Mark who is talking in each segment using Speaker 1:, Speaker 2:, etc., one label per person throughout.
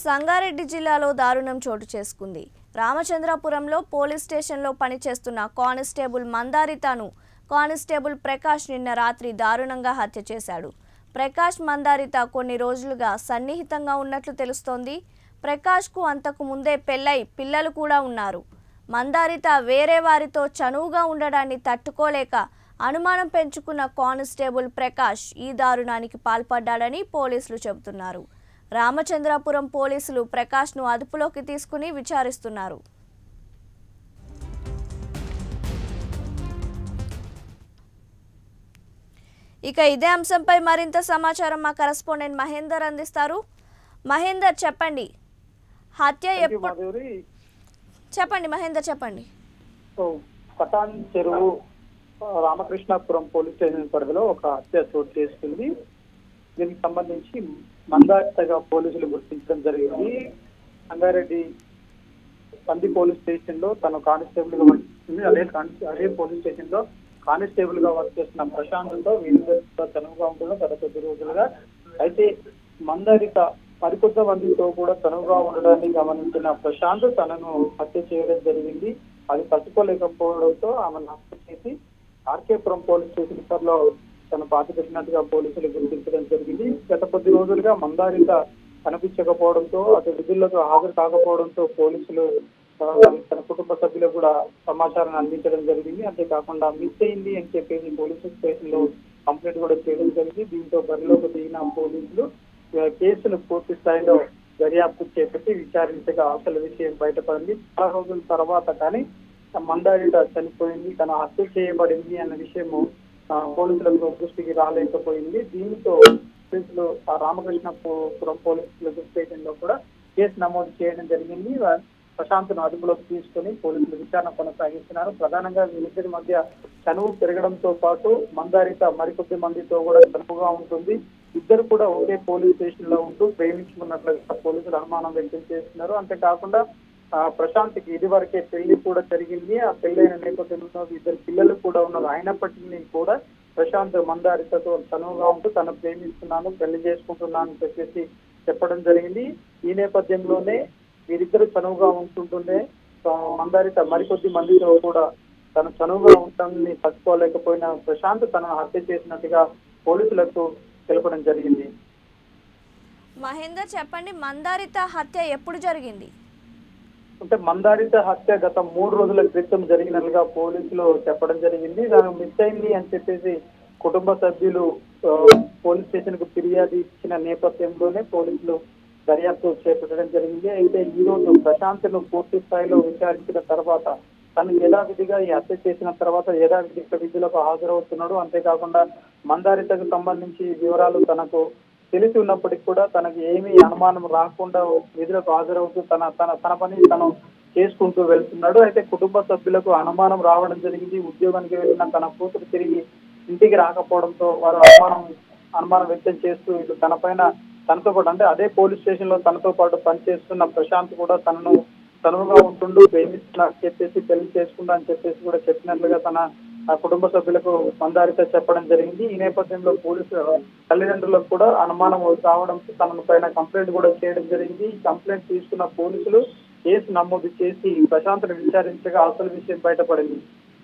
Speaker 1: సంగారెడ్డి జిల్లాలో దారుణం చోటు చేసుకుంది రామచంద్రపురంలో పోలీస్ స్టేషన్లో పనిచేస్తున్న కానిస్టేబుల్ మందారితను కానిస్టేబుల్ ప్రకాష్ నిన్న రాత్రి దారుణంగా హత్య చేశాడు ప్రకాష్ మందారిత కొన్ని రోజులుగా సన్నిహితంగా ఉన్నట్లు తెలుస్తోంది ప్రకాష్కు అంతకు ముందే పెళ్ళై పిల్లలు కూడా ఉన్నారు మందారిత వేరే వారితో చనువుగా ఉండడాన్ని తట్టుకోలేక అనుమానం పెంచుకున్న కానిస్టేబుల్ ప్రకాష్ ఈ దారుణానికి పాల్పడ్డాడని పోలీసులు చెబుతున్నారు రామచంద్రాపురం పోలీసులు ప్రకాష్ను అదుపులోకి తీసుకుని విచారిస్తున్నారు ఇక ఇదే అంశంపై మరింత సమాచారం మా కరస్పాండెంట్ మహేందర్ అందిస్తారు మహేందర్ చెప్పండి హత్య
Speaker 2: థాంక్యూ
Speaker 1: ఎప్పుడు
Speaker 2: మాధురి
Speaker 1: చెప్పండి మహేందర్ చెప్పండి
Speaker 2: సో పటాన్ చెరువు ఆ, రామకృష్ణాపురం పోలీస్ స్టేషన్ పరిధిలో ఒక హత్య చోటు చేసుకుంది దీనికి సంబంధించి మందారితగా పోలీసులు గుర్తించడం జరిగింది సంగారెడ్డి పంది పోలీస్ స్టేషన్ లో తను కానిస్టేబుల్ గా వర్క్ చేస్తుంది అదే కాని- అదే పోలీస్ స్టేషన్ లో కానిస్టేబుల్ గా వర్క్ చేస్తున్న ప్రశాంత్తో వీళ్ళతో చనువుగా ఉంటున్న గత కొద్ది రోజులుగా అయితే మందారిత మరికొంత మందితో కూడా చనువుగా ఉండడాన్ని గమనించిన ప్రశాంత్ తనను హత్య చేయడం జరిగింది అది తట్టుకోలేకపోవడంతో ఆమెను హత్య చేసి ఆర్కేపురం పోలీస్ స్టేషన్ పరిలో తను పాతి పెట్టినట్టుగా పోలీసులు గుర్తించడం జరిగింది గత కొద్ది రోజులుగా మందారిత కనిపించకపోవడంతో అటు విధులకు హాజరు కాకపోవడంతో పోలీసులు ఆ, తన కుటుంబ సభ్యులకు కూడా సమాచారం అందించడం జరిగింది అంతేకాకుండా మిస్ అయింది అని చెప్పేసి పోలీసు స్టేషన్ లో కంప్లైంట్ కూడా చేయడం జరిగింది దీంతో బరిలోకి దిగిన పోలీసులు ఆ, కేసును పూర్తి స్థాయిలో దర్యాప్తు చేపట్టి విచారించగా అసలు విషయం బయటపడింది చాలా రోజుల తర్వాత కానీ మందారిట చనిపోయింది తన హత్య చేయబడింది అన్న విషయము ఆ, పోలీసులకు దృష్టికి రాలేకపోయింది దీంతో పోలీసులు ఆ రామకృష్ణపురం పోలీసుల స్టేషన్ లో కూడా కేసు నమోదు చేయడం జరిగింది వా- ప్రశాంత్ను అదుపులోకి తీసుకొని పోలీసులు విచారణ కొనసాగిస్తున్నారు ప్రధానంగా వీరిద్దరి మధ్య చనువు పెరగడంతో పాటు మందారిత మరికొద్ది మందితో కూడా చనువుగా ఉంటుంది ఇద్దరు కూడా ఒకే పోలీస్ స్టేషన్ లో ఉంటూ ప్రేమించుకున్నట్లుగా పోలీసులు అనుమానం వ్యక్తం చేస్తున్నారు అంతేకాకుండా ఆ ప్రశాంత్కి ఇది వరకే పెళ్లి కూడా జరిగింది ఆ పెళ్లైన నేపథ్యంలో ఇద్దరు పిల్లలు కూడా ఉన్నారు అయినప్పటికీ కూడా ప్రశాంత్ మందారితతో చనువుగా ఉంటూ తను ప్రేమిస్తున్నాను పెళ్లి చేసుకుంటున్నాను అని చెప్పేసి చెప్పడం జరిగింది ఈ నేపథ్యంలోనే వీరిద్దరు చనువుగా ఉంటుంటుండే ఆ, మందారిత మరికొద్ది మందితో కూడా తను చనువుగా ఉండటాన్ని తట్టుకోలేకపోయిన ప్రశాంత్ తనను హత్య చేసినట్టుగా పోలీసులకు తెలపడం జరిగింది
Speaker 1: మహేందర్ చెప్పండి మందారిత హత్య ఎప్పుడు జరిగింది
Speaker 2: అంటే మందారిత హత్య గత మూడు రోజుల క్రితం జరిగినట్లుగా పోలీసులు చెప్పడం జరిగింది దాని మిస్ అయింది అని చెప్పేసి కుటుంబ సభ్యులు ఆ, పోలీస్ స్టేషన్ కు ఫిర్యాదు ఇచ్చిన నేపథ్యంలోనే పోలీసులు దర్యాప్తు చేపట్టడం జరిగింది అయితే ఈ రోజు ప్రశాంత్ ను పూర్తి స్థాయిలో విచారించిన తర్వాత తను యథావిధిగా ఈ హత్య చేసిన తర్వాత యథావిధిగా విధులకు హాజరవుతున్నాడు అంతేకాకుండా మందారితకు సంబంధించి వివరాలు తనకు తెలిసి ఉన్నప్పటికీ కూడా తనకి ఏమీ అనుమానం రాకుండా విధులకు హాజరవుతూ తన తన తన పని తను చేసుకుంటూ వెళ్తున్నాడు అయితే కుటుంబ సభ్యులకు అనుమానం రావడం జరిగింది ఉద్యోగానికి వెళ్ళిన తన కూతురు తిరిగి ఇంటికి రాకపోవడంతో వారు అనుమానం అనుమానం వ్యక్తం చేస్తూ ఇటు తన పైన తనతో పాటు అంటే అదే పోలీస్ స్టేషన్ లో తనతో పాటు పనిచేస్తున్న ప్రశాంత్ కూడా తనను తనువుగా ఉంటుండు ప్రేమిస్తున్నా అని చెప్పేసి పెళ్లి చేసుకుంటా అని చెప్పేసి కూడా చెప్పినట్లుగా తన ఆ కుటుంబ సభ్యులకు మందారిత చెప్పడం జరిగింది ఈ నేపథ్యంలో పోలీసు తల్లిదండ్రులకు కూడా అనుమానం రావడంతో తన పైన కంప్లైంట్ కూడా చేయడం జరిగింది ఈ కంప్లైంట్ తీసుకున్న పోలీసులు కేసు నమోదు చేసి ప్రశాంత్ను విచారించగా అసలు విషయం బయటపడింది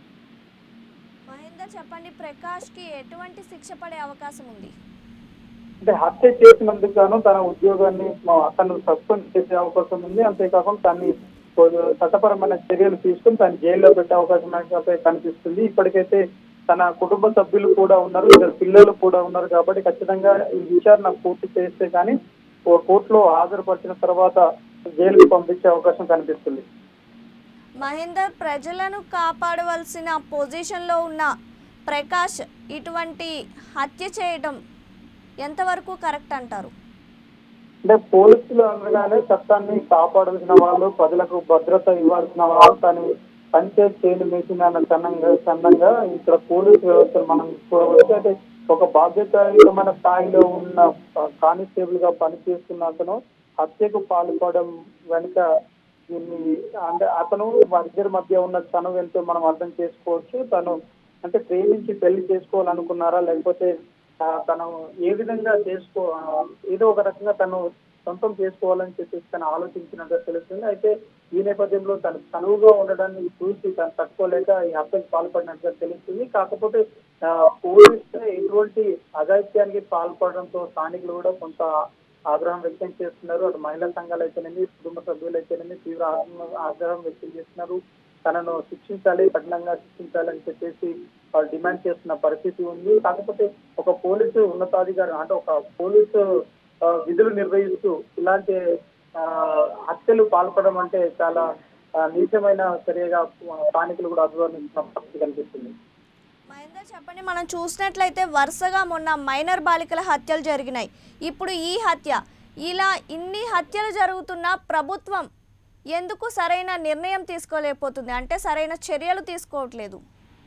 Speaker 1: మహేందర్ చెప్పండి ప్రకాష్కి ఎటువంటి శిక్ష పడే అవకాశం ఉంది
Speaker 2: అంటే హత్య చేసినందుకు గాను తన ఉద్యోగాన్ని మా- అతను సస్పెండ్ చేసే అవకాశం ఉంది అంతేకాకుండా తన్ని కొ- చట్టపరమైన చర్యలు తీసుకుని తను జైల్లో పెట్టే అవకాశం అయితే కనిపిస్తుంది ఇప్పటికైతే తన కుటుంబ సభ్యులు కూడా ఉన్నారు ఇద్దరు పిల్లలు కూడా ఉన్నారు కాబట్టి ఖచ్చితంగా ఈ విచారణ పూర్తి చేస్తే కానీ ఓ కోర్టులో హాజరుపరిచిన తర్వాత జైలుకు పంపించే అవకాశం కనిపిస్తుంది
Speaker 1: మహేందర్ ప్రజలను కాపాడవలసిన పొజిషన్లో ఉన్న ప్రకాష్ ఇటువంటి హత్య చేయడం ఎంతవరకు కరెక్ట్ అంటారు
Speaker 2: అంటే పోలీసులు అనగానే చట్టాన్ని కాపాడాల్సిన వాళ్ళు ప్రజలకు భద్రత ఇవ్వాల్సిన వాళ్ళు కానీ పంచాయత్ చేయని మేసిన చన్నంగా చందంగా ఇక్కడ పోలీసు వ్యవస్థను మనం చూడవచ్చు అయితే ఒక బాధ్యతాయుతమైన స్థాయిలో ఉన్న కానిస్టేబుల్ గా పనిచేస్తున్న అతను హత్యకు పాల్పడడం వెనుక దీన్ని అంటే అతను వారిద్దరి మధ్య ఉన్న చనువు ఎంతో మనం అర్థం చేసుకోవచ్చు తను అంటే ప్రేమించి పెళ్లి చేసుకోవాలనుకున్నారా లేకపోతే ఆ, తను ఏ విధంగా చేసుకో ఆ, ఏదో ఒక రకంగా తను సొంతం చేసుకోవాలని చెప్పేసి తను ఆలోచించినట్టు తెలుస్తుంది అయితే ఈ నేపథ్యంలో తను తనువుగా ఉండడాన్ని చూసి తను తట్టుకోలేక ఈ హత్యకు పాల్పడినట్టుగా తెలుస్తుంది కాకపోతే ఆ, పోలీసులు ఎటువంటి అఘాయిత్యానికి పాల్పడడంతో స్థానికులు కూడా కొంత ఆగ్రహం వ్యక్తం చేస్తున్నారు అటు మహిళా సంఘాలు అయితేనేమి కుటుంబ సభ్యులు అయితేనేమి తీవ్ర ఆగ్రహం- ఆగ్రహం వ్యక్తం చేస్తున్నారు తనను శిక్షించాలి కఠినంగా శిక్షించాలి అని చెప్పేసి వాళ్ళు డిమాండ్ చేస్తున్న పరిస్థితి ఉంది కాకపోతే ఒక పోలీసు ఉన్నతాధికారి అంటే ఒక పోలీసు ఆ, విధులు నిర్వహిస్తూ ఇలాంటి ఆ, హత్యలు పాల్పడడం అంటే చాలా ఆ, నీచమైన చర్యగా స్థానికులు కూడా అభివర్ణించిన పరిస్థితి కనిపిస్తుంది
Speaker 1: మహేందర్ చెప్పండి మనం చూసినట్లయితే వరుసగా మొన్న మైనర్ బాలికల హత్యలు జరిగినాయి ఇప్పుడు ఈ హత్య ఇలా ఇన్ని హత్యలు జరుగుతున్నా ప్రభుత్వం ఎందుకు సరైన నిర్ణయం తీసుకోలేకపోతుంది అంటే సరైన చర్యలు తీసుకోవట్లేదు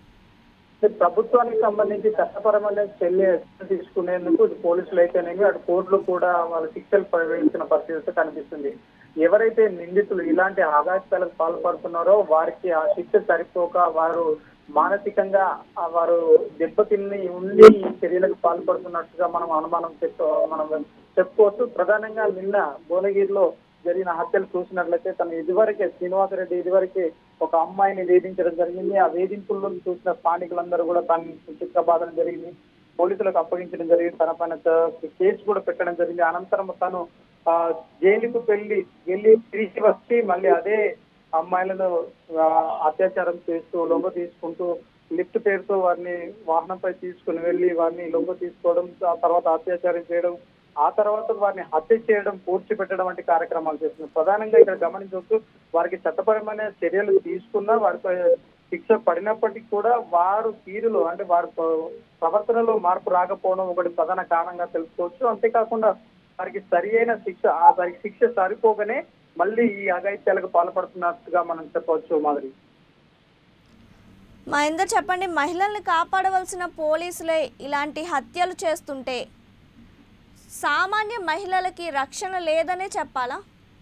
Speaker 2: అంటే ప్రభుత్వానికి సంబంధించి చట్టపరమైన చర్య తీసుకునేందుకు ఇటు పోలీసులు అయితేనేమి అటు కోర్టులు కూడా వాళ్ళ శిక్షలు ప్రవేశించిన పరిస్థితి అయితే కనిపిస్తుంది ఎవరైతే నిందితులు ఇలాంటి ఆఘాతాలకు పాల్పడుతున్నారో వారికి ఆ శిక్ష సరిపోక వారు మానసికంగా ఆ వారు దెబ్బతిని ఉండి ఈ చర్యలకు పాల్పడుతున్నట్టుగా మనం అనుమానం చెప్పు మనం చెప్పుకోవచ్చు ప్రధానంగా నిన్న భువనగిరిలో జరిగిన హత్యలు చూసినట్లయితే తను ఇదివరకే శ్రీనివాసరెడ్డి ఇదివరకే ఒక అమ్మాయిని వేధించడం జరిగింది ఆ వేధింపుల్లో చూసిన స్థానికులందరూ కూడా తను చిక్కబాదడం జరిగింది పోలీసులకు అప్పగించడం జరిగింది తన పైన చ- కేసు కూడా పెట్టడం జరిగింది అనంతరం తను ఆ, జైలుకు వెళ్ళి వెళ్ళి తిరిగి వచ్చి మళ్ళీ అదే అమ్మాయిలను ఆ, అత్యాచారం చేస్తూ లొంగ తీసుకుంటూ లిఫ్ట్ పేరుతో వారిని వాహనంపై తీసుకుని వెళ్ళి వారిని లొంగ తీసుకోవడం ఆ తర్వాత అత్యాచారం చేయడం ఆ తర్వాత వారిని హత్య చేయడం పూడ్చి పెట్టడం వంటి కార్యక్రమాలు చేస్తున్నారు ప్రధానంగా ఇక్కడ గమనించవచ్చు వారికి చట్టపరమైన చర్యలు తీసుకున్నా వారిపై శిక్ష పడినప్పటికీ కూడా వారు తీరులో అంటే వారి ప్ర- ప్రవర్తనలో మార్పు రాకపోవడం ఒకటి ప్రధాన కారణంగా తెలుసుకోవచ్చు అంతేకాకుండా వారికి సరి అయిన శిక్ష ఆ వారికి శిక్ష సరిపోగానే మళ్ళీ ఈ అఘాయిత్యాలకు పాల్పడుతున్నట్టుగా మనం చెప్పవచ్చు మాదిరి
Speaker 1: మహేందర్ చెప్పండి మహిళల్ని కాపాడవలసిన పోలీసులే ఇలాంటి హత్యలు చేస్తుంటే సామాన్య మహిళలకి రక్షణ లేదనే చెప్పాలా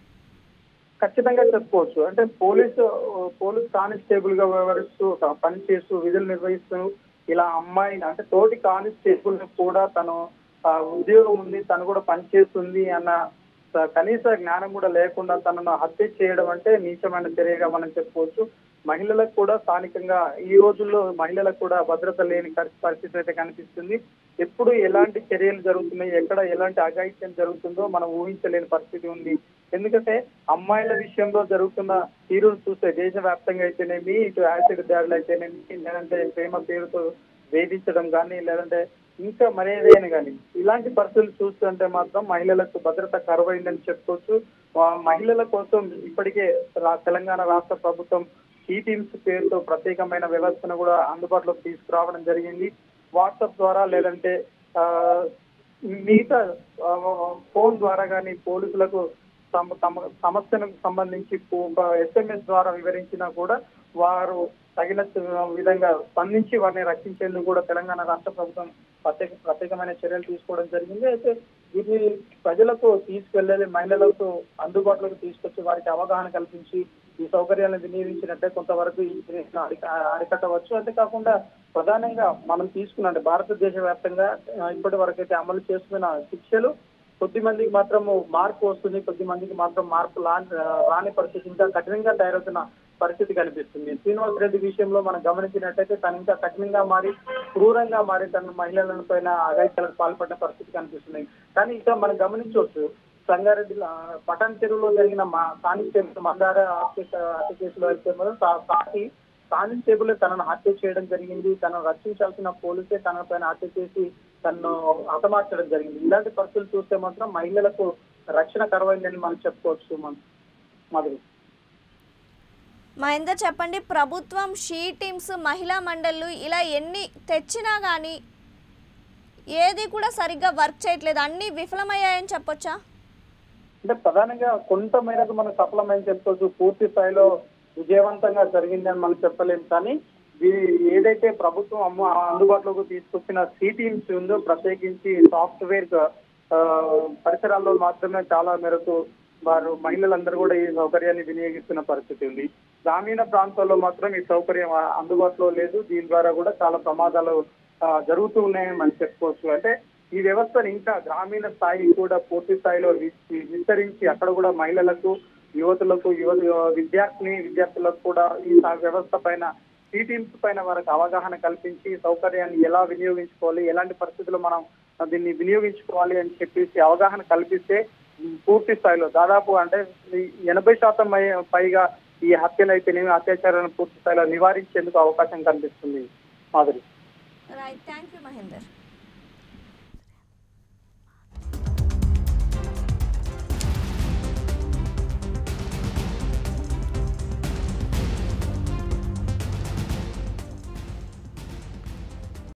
Speaker 2: ఖచ్చితంగా చెప్పుకోవచ్చు అంటే పోలీసు పోలీస్ కానిస్టేబుల్ గా వ్యవహరిస్తూ త- పనిచేస్తూ విధులు నిర్వహిస్తూ ఇలా అమ్మాయిని అంటే తోటి కానిస్టేబుల్ కూడా తను ఆ, ఉద్యోగం ఉంది తను కూడా పనిచేస్తుంది అన్న స- కనీస జ్ఞానం కూడా లేకుండా తనను హత్య చేయడం అంటే నీచమైన చర్యగా మనం చెప్పుకోవచ్చు మహిళలకు కూడా స్థానికంగా ఈ రోజుల్లో మహిళలకు కూడా భద్రత లేని కరి- పరిస్థితి అయితే కనిపిస్తుంది ఎప్పుడు ఎలాంటి చర్యలు జరుగుతున్నాయి ఎక్కడ ఎలాంటి అఘాయిత్యం జరుగుతుందో మనం ఊహించలేని పరిస్థితి ఉంది ఎందుకంటే అమ్మాయిల విషయంలో జరుగుతున్న తీరును చూస్తే దేశవ్యాప్తంగా అయితేనేమి ఇటు యాసిడ్ దాడులు అయితేనేమి లేదంటే ప్రేమ పేరుతో వేధించడం కానీ లేదంటే ఇంకా మరేదైనా కానీ ఇలాంటి పరిస్థితులు చూస్తుంటే మాత్రం మహిళలకు భద్రత కరువైందని చెప్పుకోవచ్చు ఆ మహిళల కోసం ఇప్పటికే రా- తెలంగాణ రాష్ట్ర ప్రభుత్వం ఈ టీమ్స్ పేరుతో ప్రత్యేకమైన వ్యవస్థను కూడా అందుబాటులోకి తీసుకురావడం జరిగింది వాట్సాప్ ద్వారా లేదంటే ఆ, మిగతా ఆ, ఫోన్ ద్వారా కానీ పోలీసులకు తమ తమ సమస్యలకు సంబంధించి ఒక ఎస్ఎంఎస్ ద్వారా వివరించినా కూడా వారు తగిన విధంగా స్పందించి వారిని రక్షించేందుకు కూడా తెలంగాణ రాష్ట్ర ప్రభుత్వం ప్రత్యేక ప్రత్యేకమైన చర్యలు తీసుకోవడం జరిగింది అయితే ఇది ప్రజలకు తీసుకెళ్లేది మహిళలకు అందుబాటులోకి తీసుకొచ్చి వారికి అవగాహన కల్పించి ఈ సౌకర్యాలను వినియోగించినట్టే కొంతవరకు ఈ చర్యలను అరిక- అరికట్టవచ్చు అంతేకాకుండా ప్రధానంగా మనం తీసుకున్న అంటే భారతదేశ వ్యాప్తంగా ఆ, ఇప్పటి వరకు అయితే అమలు చేస్తున్న శిక్షలు కొద్ది మందికి మాత్రం మార్పు వస్తుంది కొద్ది మందికి మాత్రం మార్పు లా రాని పరిస్థితి ఇంకా కఠినంగా తయారవుతున్న పరిస్థితి కనిపిస్తుంది శ్రీనివాస్ రెడ్డి విషయంలో మనం గమనించినట్టయితే తను ఇంకా కఠినంగా మారి క్రూరంగా మారి తన మహిళల పైన అఘాయిత్యాలకు పాల్పడిన పరిస్థితి కనిపిస్తుంది కానీ ఇంకా మనం గమనించవచ్చు సంగారెడ్డి ఆ, పటాన్ చెరువులో జరిగిన మా కానిస్టేబుల్ మందార హత్య హత్య కేసులో అయితే మాత్రం సా- సాటి కానిస్టేబుల్ తనను హత్య చేయడం జరిగింది తనను రక్షించాల్సిన పోలీసే తన పైన హత్య చేసి తనను హతమార్చడం జరిగింది ఇలాంటి పరిస్థితులు చూస్తే మాత్రం మహిళలకు రక్షణ కరువైందని మనం చెప్పుకోవచ్చు మన మాధవి
Speaker 1: మహేందర్ చెప్పండి ప్రభుత్వం షీ టీమ్స్ మహిళా మండళ్ళు ఇలా ఎన్ని తెచ్చినా కానీ ఏది కూడా సరిగ్గా వర్క్ చేయట్లేదు అన్నీ విఫలమయ్యాయని చెప్పొచ్చా
Speaker 2: అంటే ప్రధానంగా కొంత మేరకు మనం సఫలమని చెప్పుకోవచ్చు పూర్తి స్థాయిలో విజయవంతంగా జరిగిందని మనం చెప్పలేము కానీ వీ- ఏదైతే ప్రభుత్వం అమ్మ అందుబాటులోకి తీసుకొచ్చిన సి టీమ్స్ ఉందో ప్రత్యేకించి సాఫ్ట్వేర్ పరిసరాల్లో మాత్రమే చాలా మేరకు వారు మహిళలందరూ కూడా ఈ సౌకర్యాన్ని వినియోగిస్తున్న పరిస్థితి ఉంది గ్రామీణ ప్రాంతాల్లో మాత్రం ఈ సౌకర్యం ఆ, అందుబాటులో లేదు దీని ద్వారా కూడా చాలా ప్రమాదాలు ఆ, జరుగుతూ ఉన్నాయని మనం చెప్పుకోవచ్చు అంటే ఈ వ్యవస్థను ఇంకా గ్రామీణ స్థాయి కూడా పూర్తి స్థాయిలో వి- వి- విస్తరించి అక్కడ కూడా మహిళలకు యువతులకు యువ విద్యార్థిని విద్యార్థులకు కూడా ఈ సా- వ్యవస్థ పైన ఈ టీమ్స్ పైన వారికి అవగాహన కల్పించి సౌకర్యాన్ని ఎలా వినియోగించుకోవాలి ఎలాంటి పరిస్థితుల్లో మనం దీన్ని వినియోగించుకోవాలి అని చెప్పేసి అవగాహన కల్పిస్తే పూర్తి స్థాయిలో దాదాపు అంటే ఈ ఎనభై శాతం పై- పైగా ఈ హత్యలు అయితేనేమి అత్యాచారాలను పూర్తి స్థాయిలో నివారించేందుకు అవకాశం కనిపిస్తుంది Madhuri
Speaker 1: right thank you Mahender